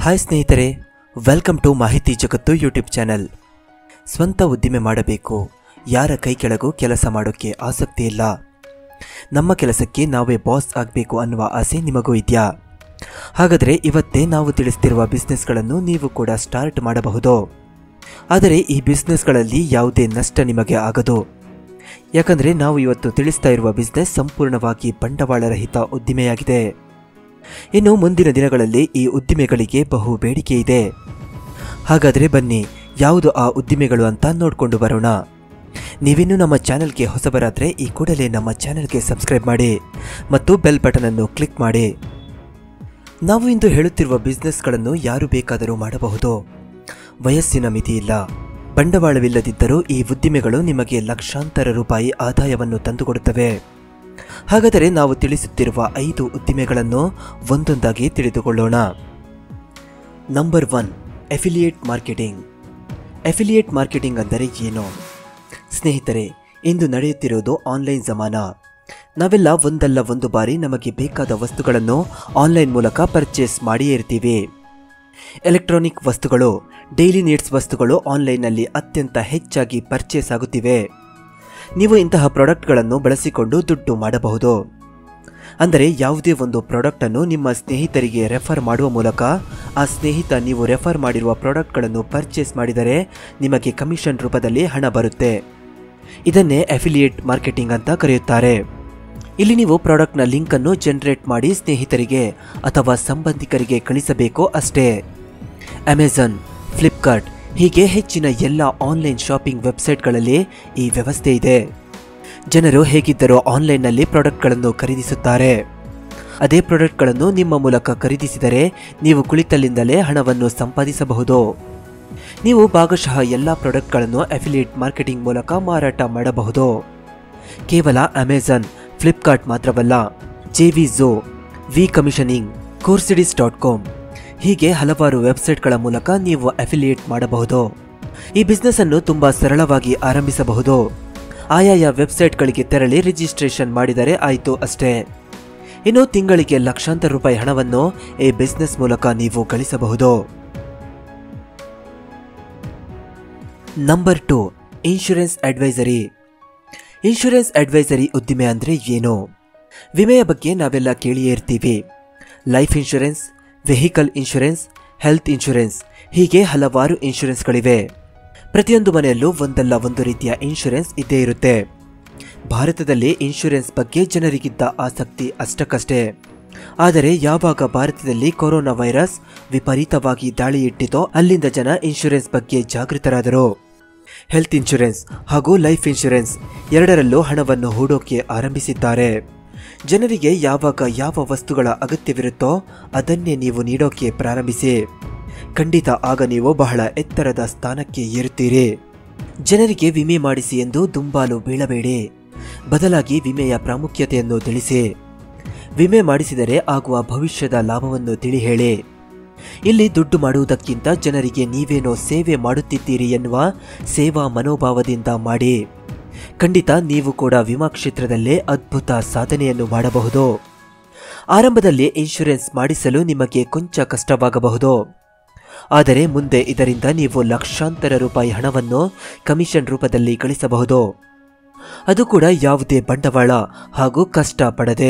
hi ಸ್ನೇಹಿತರೆ welcome to ಮಾಹಿತಿ ಜಗತ್ತು ಯೂಟ್ಯೂಬ್ ಚಾನೆಲ್ ಸ್ವಂತ ಉದ್ದಿಮೆ ಮಾಡಬೇಕು ಯಾರ ಕೈ ಕೆಳಗೂ ಕೆಲಸ ಮಾಡೋಕ್ಕೆ ಆಸಕ್ತಿ ಇಲ್ಲ ನಮ್ಮ ಕೆಲಸಕ್ಕೆ ನಾವೇ ಬಾಸ್ ಆಗಬೇಕು ಅನ್ನುವ ಆಸೆ ನಿಮಗೂ ಇದೆಯಾ ಹಾಗಾದರೆ ಇವತ್ತೇ ನಾವು ತಿಳಿಸ್ತಿರುವ ಬಿಸ್ನೆಸ್ಗಳನ್ನು ನೀವು ಕೂಡ ಸ್ಟಾರ್ಟ್ ಮಾಡಬಹುದು ಆದರೆ ಈ ಬಿಸ್ನೆಸ್ಗಳಲ್ಲಿ ಯಾವುದೇ ನಷ್ಟ ನಿಮಗೆ ಆಗದು ಯಾಕಂದರೆ ನಾವು ಇವತ್ತು ತಿಳಿಸ್ತಾ ಇರುವ ಬಿಸ್ನೆಸ್ ಸಂಪೂರ್ಣವಾಗಿ ಬಂಡವಾಳರಹಿತ ಉದ್ದಿಮೆಯಾಗಿದೆ ಇನ್ನು ಮುಂದಿನ ದಿನಗಳಲ್ಲಿ ಈ ಉದ್ದಿಮೆಗಳಿಗೆ ಬಹು ಬೇಡಿಕೆ ಇದೆ ಹಾಗಾದರೆ ಬನ್ನಿ ಯಾವುದು ಆ ಉದ್ದಿಮೆಗಳು ಅಂತ ನೋಡಿಕೊಂಡು ಬರೋಣ ನೀವಿನ್ನೂ ನಮ್ಮ ಚಾನೆಲ್ಗೆ ಹೊಸಬರಾದರೆ ಈ ಕೂಡಲೇ ನಮ್ಮ ಚಾನೆಲ್ಗೆ ಸಬ್ಸ್ಕ್ರೈಬ್ ಮಾಡಿ ಮತ್ತು ಬೆಲ್ ಬಟನ್ ಅನ್ನು ಕ್ಲಿಕ್ ಮಾಡಿ ನಾವು ಇಂದು ಹೇಳುತ್ತಿರುವ ಬಿಸ್ನೆಸ್ಗಳನ್ನು ಯಾರು ಬೇಕಾದರೂ ಮಾಡಬಹುದು ವಯಸ್ಸಿನ ಮಿತಿ ಇಲ್ಲ ಬಂಡವಾಳವಿಲ್ಲದಿದ್ದರೂ ಈ ಉದ್ದಿಮೆಗಳು ನಿಮಗೆ ಲಕ್ಷಾಂತರ ರೂಪಾಯಿ ಆದಾಯವನ್ನು ತಂದುಕೊಡುತ್ತವೆ ಹಾಗಾದರೆ ನಾವು ತಿಳಿಸುತ್ತಿರುವ ಐದು ಉದ್ದಿಮೆಗಳನ್ನು ಒಂದೊಂದಾಗಿ ತಿಳಿದುಕೊಳ್ಳೋಣ number one affiliate marketing affiliate marketing ಅಂದರೆ ಏನು ಸ್ನೇಹಿತರೆ ಇಂದು ನಡೆಯುತ್ತಿರುವುದು ಆನ್ಲೈನ್ ಜಮಾನ ನಾವೆಲ್ಲ ಒಂದಲ್ಲ ಒಂದು ಬಾರಿ ನಮಗೆ ಬೇಕಾದ ವಸ್ತುಗಳನ್ನು ಆನ್ಲೈನ್ ಮೂಲಕ ಪರ್ಚೇಸ್ ಮಾಡಿಯೇ ಇರ್ತೀವಿ ಎಲೆಕ್ಟ್ರಾನಿಕ್ ವಸ್ತುಗಳು ಡೈಲಿ ನೀಡ್ಸ್ ವಸ್ತುಗಳು ಆನ್ಲೈನ್ನಲ್ಲಿ ಅತ್ಯಂತ ಹೆಚ್ಚಾಗಿ ಪರ್ಚೇಸ್ ಆಗುತ್ತಿವೆ ನೀವು ಇಂತಹ ಪ್ರಾಡಕ್ಟ್ಗಳನ್ನು ಬಳಸಿಕೊಂಡು ದುಡ್ಡು ಮಾಡಬಹುದು ಅಂದರೆ ಯಾವುದೇ ಒಂದು ಪ್ರಾಡಕ್ಟನ್ನು ನಿಮ್ಮ ಸ್ನೇಹಿತರಿಗೆ ರೆಫರ್ ಮಾಡುವ ಮೂಲಕ ಆ ಸ್ನೇಹಿತ ನೀವು ರೆಫರ್ ಮಾಡಿರುವ ಪ್ರಾಡಕ್ಟ್ಗಳನ್ನು ಪರ್ಚೇಸ್ ಮಾಡಿದರೆ ನಿಮಗೆ ಕಮಿಷನ್ ರೂಪದಲ್ಲಿ ಹಣ ಬರುತ್ತೆ ಇದನ್ನೇ ಅಫಿಲಿಯೇಟ್ ಮಾರ್ಕೆಟಿಂಗ್ ಅಂತ ಕರೆಯುತ್ತಾರೆ ಇಲ್ಲಿ ನೀವು ಪ್ರಾಡಕ್ಟ್ನ ಲಿಂಕನ್ನು ಜನರೇಟ್ ಮಾಡಿ ಸ್ನೇಹಿತರಿಗೆ ಅಥವಾ ಸಂಬಂಧಿಕರಿಗೆ ಕಳಿಸಬೇಕು ಅಷ್ಟೇ ಅಮೆಜಾನ್ ಫ್ಲಿಪ್ಕಾರ್ಟ್ ಹೀಗೆ ಹೆಚ್ಚಿನ ಎಲ್ಲ ಆನ್ಲೈನ್ ಶಾಪಿಂಗ್ ವೆಬ್ಸೈಟ್ಗಳಲ್ಲಿ ಈ ವ್ಯವಸ್ಥೆ ಇದೆ ಜನರು ಹೇಗಿದ್ದರೂ ಆನ್ಲೈನ್ನಲ್ಲಿ ಪ್ರಾಡಕ್ಟ್ಗಳನ್ನು ಖರೀದಿಸುತ್ತಾರೆ ಅದೇ ಪ್ರಾಡಕ್ಟ್ಗಳನ್ನು ನಿಮ್ಮ ಮೂಲಕ ಖರೀದಿಸಿದರೆ ನೀವು ಕುಳಿತಲ್ಲಿಂದಲೇ ಹಣವನ್ನು ಸಂಪಾದಿಸಬಹುದು ನೀವು ಭಾಗಶಃ ಎಲ್ಲ ಪ್ರಾಡಕ್ಟ್ಗಳನ್ನು ಅಫಿಲಿಯೇಟ್ ಮಾರ್ಕೆಟಿಂಗ್ ಮೂಲಕ ಮಾರಾಟ ಮಾಡಬಹುದು ಕೇವಲ ಅಮೆಜಾನ್ ಫ್ಲಿಪ್ಕಾರ್ಟ್ ಮಾತ್ರವಲ್ಲ ಜೆವಿ ಝೋ ವಿ ಕಮಿಷನಿಂಗ್ ಕೋರ್ಸಿಡಿಸ್ ಡಾಟ್ ಕಾಮ್ ಹೀಗೆ ಹಲವಾರು ವೆಬ್ಸೈಟ್ಗಳ ಮೂಲಕ ನೀವು ಅಫಿಲಿಯೇಟ್ ಮಾಡಬಹುದು ಈ ಬಿಸ್ನೆಸ್ ಅನ್ನು ತುಂಬಾ ಸರಳವಾಗಿ ಆರಂಭಿಸಬಹುದು ಆಯಾಯ ವೆಬ್ಸೈಟ್ಗಳಿಗೆ ತೆರಳಿ ರಿಜಿಸ್ಟ್ರೇಷನ್ ಮಾಡಿದರೆ ಆಯಿತು ಅಷ್ಟೇ ಇನ್ನು ತಿಂಗಳಿಗೆ ಲಕ್ಷಾಂತರ ರೂಪಾಯಿ ಹಣವನ್ನು ಈ ಬಿಸ್ನೆಸ್ ಮೂಲಕ ನೀವು ಗಳಿಸಬಹುದು number two insurance advisory insurance advisory ಉದ್ದಿಮೆ ಅಂದರೆ ಏನು ವಿಮೆಯ ಬಗ್ಗೆ ನಾವೆಲ್ಲ ಕೇಳಿಯೇ ಇರ್ತೀವಿ life insurance vehicle insurance health insurance ಹೀಗೆ ಹಲವಾರು ಇನ್ಶೂರೆನ್ಸ್ಗಳಿವೆ ಪ್ರತಿಯೊಂದು ಮನೆಯಲ್ಲೂ ಒಂದಲ್ಲ ಒಂದು ರೀತಿಯ ಇನ್ಶೂರೆನ್ಸ್ ಇದ್ದೇ ಇರುತ್ತೆ ಭಾರತದಲ್ಲಿ ಇನ್ಶೂರೆನ್ಸ್ ಬಗ್ಗೆ ಜನರಿಗಿದ್ದ ಆಸಕ್ತಿ ಅಷ್ಟಕ್ಕಷ್ಟೇ ಆದರೆ ಯಾವಾಗ ಭಾರತದಲ್ಲಿ ಕೊರೋನಾ ವೈರಸ್ ವಿಪರೀತವಾಗಿ ದಾಳಿ ಇಟ್ಟಿತೋ ಅಲ್ಲಿಂದ ಜನ ಇನ್ಶೂರೆನ್ಸ್ ಬಗ್ಗೆ ಜಾಗೃತರಾದರು ಹೆಲ್ತ್ ಇನ್ಶೂರೆನ್ಸ್ ಹಾಗೂ ಲೈಫ್ ಇನ್ಶೂರೆನ್ಸ್ ಎರಡರಲ್ಲೂ ಹಣವನ್ನು ಹೂಡೋಕೆ ಆರಂಭಿಸಿದ್ದಾರೆ ಜನರಿಗೆ ಯಾವಾಗ ಯಾವ ವಸ್ತುಗಳ ಅಗತ್ಯವಿರುತ್ತೋ ಅದನ್ನೇ ನೀವು ನೀಡೋಕೆ ಪ್ರಾರಂಭಿಸಿ ಖಂಡಿತ ಆಗ ನೀವು ಬಹಳ ಎತ್ತರದ ಸ್ಥಾನಕ್ಕೆ ಏರುತ್ತೀರಿ ಜನರಿಗೆ ವಿಮೆ ಮಾಡಿಸಿ ಎಂದು ದುಂಬಾಲು ಬೀಳಬೇಡಿ ಬದಲಾಗಿ ವಿಮೆಯ ಪ್ರಾಮುಖ್ಯತೆಯನ್ನು ತಿಳಿಸಿ ವಿಮೆ ಮಾಡಿಸಿದರೆ ಆಗುವ ಭವಿಷ್ಯದ ಲಾಭವನ್ನು ತಿಳಿ ಹೇಳಿ ಇಲ್ಲಿ ದುಡ್ಡು ಮಾಡುವುದಕ್ಕಿಂತ ಜನರಿಗೆ ನೀವೇನೋ ಸೇವೆ ಮಾಡುತ್ತಿದ್ದೀರಿ ಎನ್ನುವ ಸೇವಾ ಮನೋಭಾವದಿಂದ ಮಾಡಿ ಖಂಡಿತ ನೀವು ಕೂಡ ವಿಮಾ ಕ್ಷೇತ್ರದಲ್ಲೇ ಅದ್ಭುತ ಸಾಧನೆಯನ್ನು ಮಾಡಬಹುದು ಆರಂಭದಲ್ಲಿ ಇನ್ಶೂರೆನ್ಸ್ ಮಾಡಿಸಲು ನಿಮಗೆ ಕೊಂಚ ಕಷ್ಟವಾಗಬಹುದು ಆದರೆ ಮುಂದೆ ಇದರಿಂದ ನೀವು ಲಕ್ಷಾಂತರ ರೂಪಾಯಿ ಹಣವನ್ನು ಕಮಿಷನ್ ರೂಪದಲ್ಲಿ ಗಳಿಸಬಹುದು ಅದು ಕೂಡ ಯಾವುದೇ ಬಂಡವಾಳ ಹಾಗೂ ಕಷ್ಟ ಪಡದೆ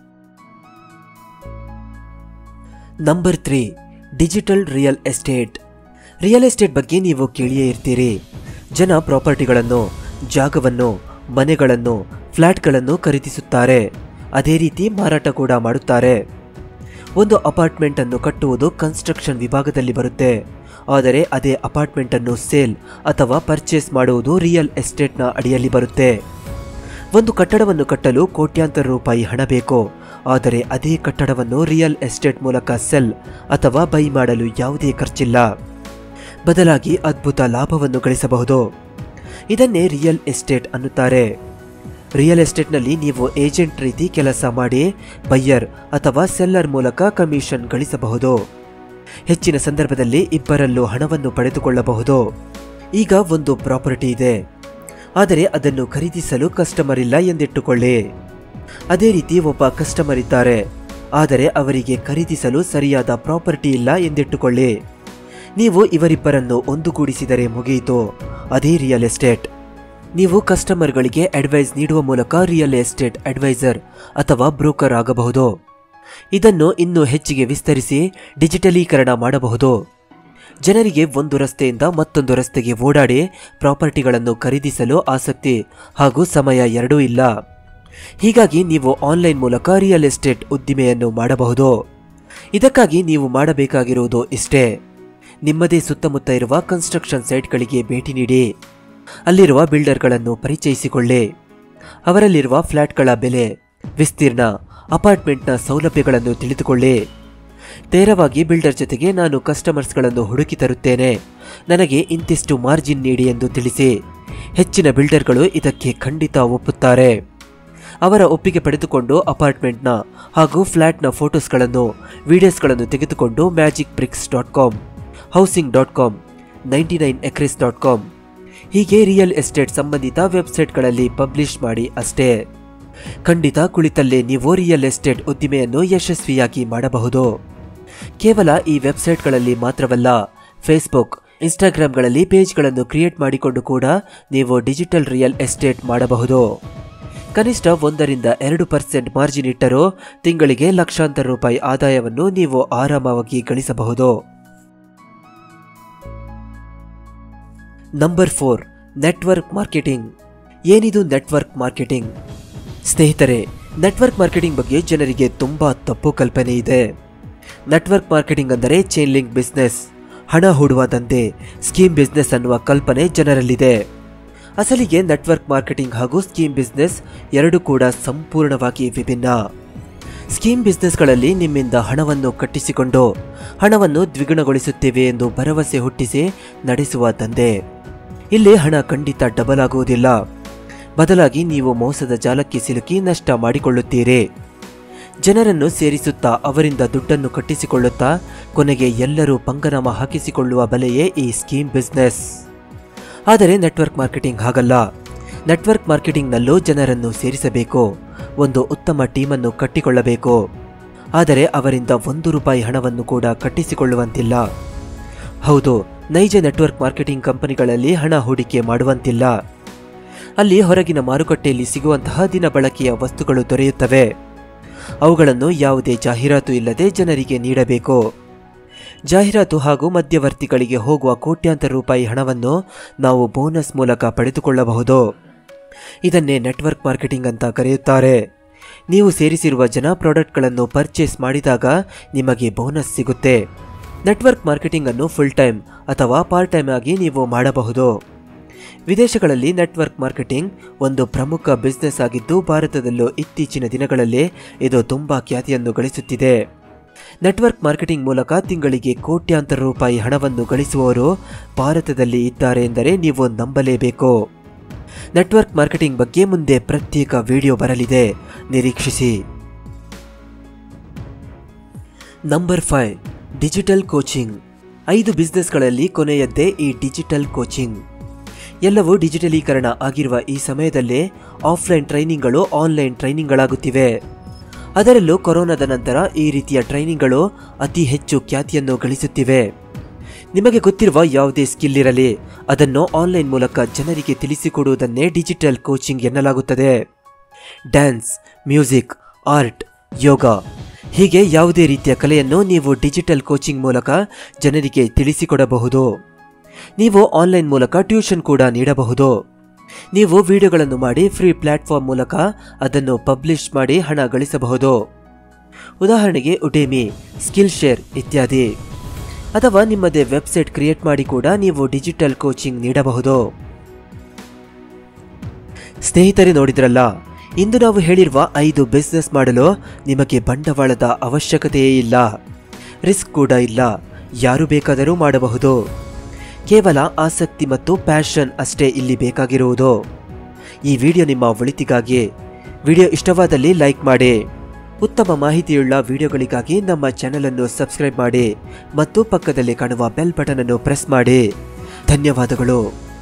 number three digital real estate real estate ಬಗ್ಗೆ ನೀವು ಕೇಳಿಯೇ ಇರ್ತೀರಿ ಜನ ಪ್ರಾಪರ್ಟಿಗಳನ್ನು ಜಾಗವನ್ನು ಮನೆಗಳನ್ನು ಫ್ಲ್ಯಾಟ್ಗಳನ್ನು ಖರೀದಿಸುತ್ತಾರೆ ಅದೇ ರೀತಿ ಮಾರಾಟ ಕೂಡ ಮಾಡುತ್ತಾರೆ ಒಂದು ಅಪಾರ್ಟ್ಮೆಂಟ್ ಅನ್ನು ಕಟ್ಟುವುದು ಕನ್ಸ್ಟ್ರಕ್ಷನ್ ವಿಭಾಗದಲ್ಲಿ ಬರುತ್ತೆ ಆದರೆ ಅದೇ ಅಪಾರ್ಟ್ಮೆಂಟ್ ಅನ್ನು ಸೇಲ್ ಅಥವಾ ಪರ್ಚೇಸ್ ಮಾಡುವುದು ರಿಯಲ್ ಎಸ್ಟೇಟ್ನ ಅಡಿಯಲ್ಲಿ ಬರುತ್ತೆ ಒಂದು ಕಟ್ಟಡವನ್ನು ಕಟ್ಟಲು ಕೋಟ್ಯಾಂತರ ರೂಪಾಯಿ ಹಣ ಬೇಕು ಆದರೆ ಅದೇ ಕಟ್ಟಡವನ್ನು ರಿಯಲ್ ಎಸ್ಟೇಟ್ ಮೂಲಕ ಸೆಲ್ ಅಥವಾ ಬೈ ಮಾಡಲು ಯಾವುದೇ ಖರ್ಚಿಲ್ಲ ಬದಲಾಗಿ ಅದ್ಭುತ ಲಾಭವನ್ನು ಗಳಿಸಬಹುದು ಇದನ್ನೇ ರಿಯಲ್ ಎಸ್ಟೇಟ್ ಅನ್ನುತ್ತಾರೆ ರಿಯಲ್ ಎಸ್ಟೇಟ್ನಲ್ಲಿ ನೀವು ಏಜೆಂಟ್ ರೀತಿ ಕೆಲಸ ಮಾಡಿ ಬಯ್ಯರ್ ಅಥವಾ ಸೆಲ್ಲರ್ ಮೂಲಕ ಕಮಿಷನ್ ಗಳಿಸಬಹುದು ಹೆಚ್ಚಿನ ಸಂದರ್ಭದಲ್ಲಿ ಇಬ್ಬರಲ್ಲೂ ಹಣವನ್ನು ಪಡೆದುಕೊಳ್ಳಬಹುದು ಈಗ ಒಂದು ಪ್ರಾಪರ್ಟಿ ಇದೆ ಆದರೆ ಅದನ್ನು ಖರೀದಿಸಲು ಕಸ್ಟಮರ್ ಇಲ್ಲ ಎಂದಿಟ್ಟುಕೊಳ್ಳಿ ಅದೇ ರೀತಿ ಒಬ್ಬ ಕಸ್ಟಮರ್ ಇದ್ದಾರೆ ಆದರೆ ಅವರಿಗೆ ಖರೀದಿಸಲು ಸರಿಯಾದ ಪ್ರಾಪರ್ಟಿ ಇಲ್ಲ ಎಂದಿಟ್ಟುಕೊಳ್ಳಿ ನೀವು ಇವರಿಬ್ಬರನ್ನು ಒಂದುಗೂಡಿಸಿದರೆ ಮುಗಿಯಿತು ಅದೇ ರಿಯಲ್ ಎಸ್ಟೇಟ್ ನೀವು ಕಸ್ಟಮರ್ಗಳಿಗೆ ಅಡ್ವೈಸ್ ನೀಡುವ ಮೂಲಕ ರಿಯಲ್ ಎಸ್ಟೇಟ್ ಅಡ್ವೈಸರ್ ಅಥವಾ ಬ್ರೋಕರ್ ಆಗಬಹುದು ಇದನ್ನು ಇನ್ನೂ ಹೆಚ್ಚಿಗೆ ವಿಸ್ತರಿಸಿ ಡಿಜಿಟಲೀಕರಣ ಮಾಡಬಹುದು ಜನರಿಗೆ ಒಂದು ರಸ್ತೆಯಿಂದ ಮತ್ತೊಂದು ರಸ್ತೆಗೆ ಓಡಾಡಿ ಪ್ರಾಪರ್ಟಿಗಳನ್ನು ಖರೀದಿಸಲು ಆಸಕ್ತಿ ಹಾಗೂ ಸಮಯ ಎರಡೂ ಇಲ್ಲ ಹೀಗಾಗಿ ನೀವು ಆನ್ಲೈನ್ ಮೂಲಕ ರಿಯಲ್ ಎಸ್ಟೇಟ್ ಉದ್ದಿಮೆಯನ್ನು ಮಾಡಬಹುದು ಇದಕ್ಕಾಗಿ ನೀವು ಮಾಡಬೇಕಾಗಿರುವುದು ಇಷ್ಟೇ ನಿಮ್ಮದೇ ಸುತ್ತಮುತ್ತ ಇರುವ ಕನ್ಸ್ಟ್ರಕ್ಷನ್ ಸೈಟ್ಗಳಿಗೆ ಭೇಟಿ ನೀಡಿ ಅಲ್ಲಿರುವ ಬಿಲ್ಡರ್ಗಳನ್ನು ಪರಿಚಯಿಸಿಕೊಳ್ಳಿ ಅವರಲ್ಲಿರುವ ಫ್ಲ್ಯಾಟ್ಗಳ ಬೆಲೆ ವಿಸ್ತೀರ್ಣ ಅಪಾರ್ಟ್ಮೆಂಟ್ನ ಸೌಲಭ್ಯಗಳನ್ನು ತಿಳಿದುಕೊಳ್ಳಿ ನೇರವಾಗಿ ಬಿಲ್ಡರ್ ಜೊತೆಗೆ ನಾನು ಕಸ್ಟಮರ್ಸ್ಗಳನ್ನು ಹುಡುಕಿ ತರುತ್ತೇನೆ ನನಗೆ ಇಂತಿಷ್ಟು ಮಾರ್ಜಿನ್ ನೀಡಿ ಎಂದು ತಿಳಿಸಿ ಹೆಚ್ಚಿನ ಬಿಲ್ಡರ್ಗಳು ಇದಕ್ಕೆ ಖಂಡಿತ ಒಪ್ಪುತ್ತಾರೆ ಅವರ ಒಪ್ಪಿಗೆ ಪಡೆದುಕೊಂಡು ಅಪಾರ್ಟ್ಮೆಂಟ್ನ ಹಾಗೂ ಫ್ಲ್ಯಾಟ್ನ ಫೋಟೋಸ್ಗಳನ್ನು ವಿಡಿಯೋಸ್ಗಳನ್ನು ತೆಗೆದುಕೊಂಡು Magic Bricks dot com housing dot com ninety nine acres dot com ಹೀಗೆ ರಿಯಲ್ ಎಸ್ಟೇಟ್ ಸಂಬಂಧಿತ ವೆಬ್ಸೈಟ್ಗಳಲ್ಲಿ ಪಬ್ಲಿಷ್ ಮಾಡಿ ಅಷ್ಟೇ ಖಂಡಿತ ಕುಳಿತಲ್ಲೇ ನೀವು ರಿಯಲ್ ಎಸ್ಟೇಟ್ ಉದ್ದಿಮೆಯನ್ನು ಯಶಸ್ವಿಯಾಗಿ ಮಾಡಬಹುದು ಕೇವಲ ಈ ವೆಬ್ಸೈಟ್ಗಳಲ್ಲಿ ಮಾತ್ರವಲ್ಲ ಫೇಸ್ಬುಕ್ ಇನ್ಸ್ಟಾಗ್ರಾಂಗಳಲ್ಲಿ ಪೇಜ್ಗಳನ್ನು ಕ್ರಿಯೇಟ್ ಮಾಡಿಕೊಂಡು ಕೂಡ ನೀವು ಡಿಜಿಟಲ್ ರಿಯಲ್ ಎಸ್ಟೇಟ್ ಮಾಡಬಹುದು ಕನಿಷ್ಠ ಒಂದರಿಂದ ಎರಡು ಪರ್ಸೆಂಟ್ ಮಾರ್ಜಿನ್ ಇಟ್ಟರೂ ತಿಂಗಳಿಗೆ ಲಕ್ಷಾಂತರ ರೂಪಾಯಿ ಆದಾಯವನ್ನು ನೀವು ಆರಾಮವಾಗಿ ಗಳಿಸಬಹುದು ನಂಬರ್ ಫೋರ್ ನೆಟ್ವರ್ಕ್ ಮಾರ್ಕೆಟಿಂಗ್ ಏನಿದು ನೆಟ್ವರ್ಕ್ ಮಾರ್ಕೆಟಿಂಗ್ ಸ್ನೇಹಿತರೆ ನೆಟ್ವರ್ಕ್ ಮಾರ್ಕೆಟಿಂಗ್ ಬಗ್ಗೆ ಜನರಿಗೆ ತುಂಬಾ ತಪ್ಪು ಕಲ್ಪನೆ ಇದೆ ನೆಟ್ವರ್ಕ್ ಮಾರ್ಕೆಟಿಂಗ್ ಅಂದರೆ ಚೈನ್ ಲಿಂಕ್ ಬಿಸ್ನೆಸ್ ಹಣ ಹೂಡುವ ದಂಧೆ ಸ್ಕೀಮ್ ಬಿಸ್ನೆಸ್ ಅನ್ನುವ ಕಲ್ಪನೆ ಜನರಲ್ಲಿದೆ ಅಸಲಿಗೆ ನೆಟ್ವರ್ಕ್ ಮಾರ್ಕೆಟಿಂಗ್ ಹಾಗೂ ಸ್ಕೀಮ್ ಬಿಸ್ನೆಸ್ ಎರಡು ಕೂಡ ಸಂಪೂರ್ಣವಾಗಿ ವಿಭಿನ್ನ ಸ್ಕೀಮ್ ಬಿಸ್ನೆಸ್ಗಳಲ್ಲಿ ನಿಮ್ಮಿಂದ ಹಣವನ್ನು ಕಟ್ಟಿಸಿಕೊಂಡು ಹಣವನ್ನು ದ್ವಿಗುಣಗೊಳಿಸುತ್ತೇವೆ ಎಂದು ಭರವಸೆ ಹುಟ್ಟಿಸಿ ನಡೆಸುವ ದಂಧೆ ಇಲ್ಲಿ ಹಣ ಖಂಡಿತ ಡಬಲ್ ಆಗುವುದಿಲ್ಲ ಬದಲಾಗಿ ನೀವು ಮೋಸದ ಜಾಲಕ್ಕೆ ಸಿಲುಕಿ ನಷ್ಟ ಮಾಡಿಕೊಳ್ಳುತ್ತೀರಿ ಜನರನ್ನು ಸೇರಿಸುತ್ತಾ ಅವರಿಂದ ದುಡ್ಡನ್ನು ಕಟ್ಟಿಸಿಕೊಳ್ಳುತ್ತಾ ಕೊನೆಗೆ ಎಲ್ಲರೂ ಪಂಗನಾಮ ಹಾಕಿಸಿಕೊಳ್ಳುವ ಬಲೆಯೇ ಈ ಸ್ಕೀಮ್ ಬಿಸ್ನೆಸ್ ಆದರೆ ನೆಟ್ವರ್ಕ್ ಮಾರ್ಕೆಟಿಂಗ್ ಹಾಗಲ್ಲ ನೆಟ್ವರ್ಕ್ ಮಾರ್ಕೆಟಿಂಗ್ನಲ್ಲೂ ಜನರನ್ನು ಸೇರಿಸಬೇಕು ಒಂದು ಉತ್ತಮ ಟೀಮನ್ನು ಕಟ್ಟಿಕೊಳ್ಳಬೇಕು ಆದರೆ ಅವರಿಂದ ಒಂದು ರೂಪಾಯಿ ಹಣವನ್ನು ಕೂಡ ಕಟ್ಟಿಸಿಕೊಳ್ಳುವಂತಿಲ್ಲ ಹೌದು ನೈಜ ನೆಟ್ವರ್ಕ್ ಮಾರ್ಕೆಟಿಂಗ್ ಕಂಪನಿಗಳಲ್ಲಿ ಹಣ ಹೂಡಿಕೆ ಮಾಡುವಂತಿಲ್ಲ ಅಲ್ಲಿ ಹೊರಗಿನ ಮಾರುಕಟ್ಟೆಯಲ್ಲಿ ಸಿಗುವಂತಹ ದಿನ ಬಳಕೆಯ ವಸ್ತುಗಳು ದೊರೆಯುತ್ತವೆ ಅವುಗಳನ್ನು ಯಾವುದೇ ಜಾಹೀರಾತು ಇಲ್ಲದೆ ಜನರಿಗೆ ನೀಡಬೇಕು ಜಾಹೀರಾತು ಹಾಗೂ ಮಧ್ಯವರ್ತಿಗಳಿಗೆ ಹೋಗುವ ಕೋಟ್ಯಾಂತರ ರೂಪಾಯಿ ಹಣವನ್ನು ನಾವು ಬೋನಸ್ ಮೂಲಕ ಪಡೆದುಕೊಳ್ಳಬಹುದು ಇದನ್ನೇ ನೆಟ್ವರ್ಕ್ ಮಾರ್ಕೆಟಿಂಗ್ ಅಂತ ಕರೆಯುತ್ತಾರೆ ನೀವು ಸೇರಿಸಿರುವ ಜನ ಪ್ರಾಡಕ್ಟ್ಗಳನ್ನು ಪರ್ಚೇಸ್ ಮಾಡಿದಾಗ ನಿಮಗೆ ಬೋನಸ್ ಸಿಗುತ್ತೆ ನೆಟ್ವರ್ಕ್ ಮಾರ್ಕೆಟಿಂಗ್ ಅನ್ನು ಫುಲ್ ಟೈಮ್ ಅಥವಾ ಪಾರ್ಟ್ ಟೈಮ್ ಆಗಿ ನೀವು ಮಾಡಬಹುದು ವಿದೇಶಗಳಲ್ಲಿ ನೆಟ್ವರ್ಕ್ ಮಾರ್ಕೆಟಿಂಗ್ ಒಂದು ಪ್ರಮುಖ ಬಿಸ್ನೆಸ್ ಆಗಿದ್ದು ಭಾರತದಲ್ಲೂ ಇತ್ತೀಚಿನ ದಿನಗಳಲ್ಲಿ ಇದು ತುಂಬಾ ಖ್ಯಾತಿಯನ್ನು ಗಳಿಸುತ್ತಿದೆ ನೆಟ್ವರ್ಕ್ ಮಾರ್ಕೆಟಿಂಗ್ ಮೂಲಕ ತಿಂಗಳಿಗೆ ಕೋಟ್ಯಾಂತರ ರೂಪಾಯಿ ಹಣವನ್ನು ಗಳಿಸುವವರು ಭಾರತದಲ್ಲಿ ಇದ್ದಾರೆ ಎಂದರೆ ನೀವು ನಂಬಲೇಬೇಕು ನೆಟ್ವರ್ಕ್ ಮಾರ್ಕೆಟಿಂಗ್ ಬಗ್ಗೆ ಮುಂದೆ ಪ್ರತ್ಯೇಕ ವಿಡಿಯೋ ಬರಲಿದೆ ನಿರೀಕ್ಷಿಸಿ ನಂಬರ್ ಫೈವ್ ಡಿಜಿಟಲ್ ಕೋಚಿಂಗ್ ಐದು ಬಿಸ್ನೆಸ್ಗಳಲ್ಲಿ ಕೊನೆಯದ್ದೇ ಈ ಡಿಜಿಟಲ್ ಕೋಚಿಂಗ್ ಎಲ್ಲವೂ ಡಿಜಿಟಲೀಕರಣ ಆಗಿರುವ ಈ ಸಮಯದಲ್ಲೇ ಆಫ್ಲೈನ್ ಟ್ರೈನಿಂಗ್ಗಳು ಆನ್ಲೈನ್ ಟ್ರೈನಿಂಗ್ಗಳಾಗುತ್ತಿವೆ ಅದರಲ್ಲೂ ಕೊರೋನಾದ ನಂತರ ಈ ರೀತಿಯ ಟ್ರೈನಿಂಗ್ಗಳು ಅತಿ ಹೆಚ್ಚು ಖ್ಯಾತಿಯನ್ನು ಗಳಿಸುತ್ತಿವೆ ನಿಮಗೆ ಗೊತ್ತಿರುವ ಯಾವುದೇ ಸ್ಕಿಲ್ ಇರಲಿ ಅದನ್ನು ಆನ್ಲೈನ್ ಮೂಲಕ ಜನರಿಗೆ ತಿಳಿಸಿಕೊಡುವುದನ್ನೇ ಡಿಜಿಟಲ್ ಕೋಚಿಂಗ್ ಎನ್ನಲಾಗುತ್ತದೆ ಡ್ಯಾನ್ಸ್ ಮ್ಯೂಸಿಕ್ ಆರ್ಟ್ ಯೋಗ ಹೀಗೆ ಯಾವುದೇ ರೀತಿಯ ಕಲೆಯನ್ನು ನೀವು ಡಿಜಿಟಲ್ ಕೋಚಿಂಗ್ ಮೂಲಕ ಜನರಿಗೆ ತಿಳಿಸಿಕೊಡಬಹುದು ನೀವು ಆನ್ಲೈನ್ ಮೂಲಕ ಟ್ಯೂಷನ್ ಕೂಡ ನೀಡಬಹುದು ನೀವು ವಿಡಿಯೋಗಳನ್ನು ಮಾಡಿ ಫ್ರೀ ಪ್ಲಾಟ್ಫಾರ್ಮ್ ಮೂಲಕ ಅದನ್ನು ಪಬ್ಲಿಷ್ ಮಾಡಿ ಹಣ ಗಳಿಸಬಹುದು ಉದಾಹರಣೆಗೆ ಉಡೇಮಿ ಸ್ಕಿಲ್ ಶೇರ್ ಇತ್ಯಾದಿ ಅಥವಾ ನಿಮ್ಮದೇ ವೆಬ್ಸೈಟ್ ಕ್ರಿಯೇಟ್ ಮಾಡಿ ಕೂಡ ನೀವು ಡಿಜಿಟಲ್ ಕೋಚಿಂಗ್ ನೀಡಬಹುದು ಸ್ನೇಹಿತರೆ ನೋಡಿದ್ರಲ್ಲ ಇಂದು ನಾವು ಹೇಳಿರುವ ಐದು ಬಿಸ್ನೆಸ್ ಮಾಡಲು ನಿಮಗೆ ಬಂಡವಾಳದ ಅವಶ್ಯಕತೆಯೇ ಇಲ್ಲ ರಿಸ್ಕ್ ಕೂಡ ಇಲ್ಲ ಯಾರು ಬೇಕಾದರೂ ಮಾಡಬಹುದು ಕೇವಲ ಆಸಕ್ತಿ ಮತ್ತು ಪ್ಯಾಷನ್ ಅಷ್ಟೇ ಇಲ್ಲಿ ಬೇಕಾಗಿರುವುದು ಈ ವಿಡಿಯೋ ನಿಮ್ಮ ಒಳಿತಿಗಾಗಿ ವಿಡಿಯೋ ಇಷ್ಟವಾದಲ್ಲಿ ಲೈಕ್ ಮಾಡಿ ಉತ್ತಮ ಮಾಹಿತಿಯುಳ್ಳ ವಿಡಿಯೋಗಳಿಗಾಗಿ ನಮ್ಮ ಚಾನೆಲ್ ಅನ್ನು ಸಬ್ಸ್ಕ್ರೈಬ್ ಮಾಡಿ ಮತ್ತು ಪಕ್ಕದಲ್ಲಿ ಕಾಣುವ ಬೆಲ್ ಬಟನ್ ಅನ್ನು ಪ್ರೆಸ್ ಮಾಡಿ ಧನ್ಯವಾದಗಳು